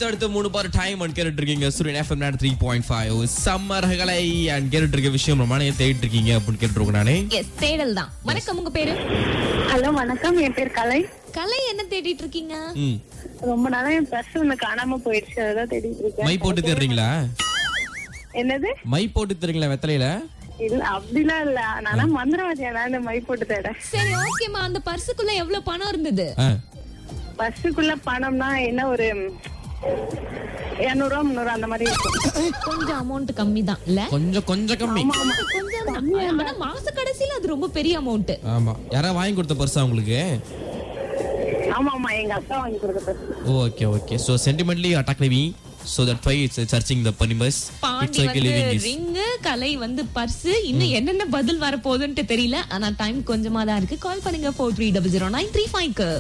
அடுத்தடுத்து மூணு part time and கேட்டுட்டு இருக்கீங்க Suryan FM three point five சம்மர்களை அண்ட் கேட்டுட்டு இருக்க விஷயம் ரொம்ப நாளைக்கு தேடிட்டு இருக்கீங்க அப்படின்னு கேட்டுருக்கோம் நானே எஸ் தேடல் தான் வணக்கம் உங்க பேரு ஹலோ வணக்கம் என் பேர் கலை கலை என்ன தேடிட்டு இருக்கீங்க ம் ரொம்ப நாளா என் பர்ஸ் ஒண்ணு காணாம போயிடுச்சு அதான் தேடிட்டு இருக்கேன் மை போட்டு தர்றீங்களா என்னது மை போட்டு தர்றீங்களா வெத்தலையில இல்ல அப்படிலாம் இல்ல நானா மந்திரவாதியா நான் மை போட்டு தேட சரி ஓகேமா அந்த பர்சுக்குள்ள எவ்வளவு பணம் இருந்தது ஆ, பஸ்ஸுக்குள்ள பணம்னா என்ன ஒரு இருநூறுவா முந்நூறு அந்த மாதிரி இருக்கும் கொஞ்சம் அமௌண்ட் கம்மி தான் இல்ல கொஞ்சம் கொஞ்சம் கம்மி கொஞ்சம் தான். ஆனா மாச கடைசியில அது ரொம்ப பெரிய அமௌண்ட் ஆமா யாராவது வாங்கி கொடுத்த பர்ஸா உங்களுக்கு ஆமா ஆமா எங்க அக்கா வாங்கி கொடுத்த purse okay okay so sentimentally attack லிவி ஸோ தட் ஃபை இட்ஸ் சர்ச்சிங் த பனிமஸ் இட்ஸ் பாண்டி ஓகே வந்து லிவிங் இஸ் ரிங்கு கலை வந்து பர்ஸ் இன்னும் என்னென்ன பதில் வர போகுதுன்ட்டு தெரியல ஆனா டைம் கொஞ்சமா தான் இருக்கு கால் பண்ணுங்க four three double zero nine three ஃபைவ்க்கு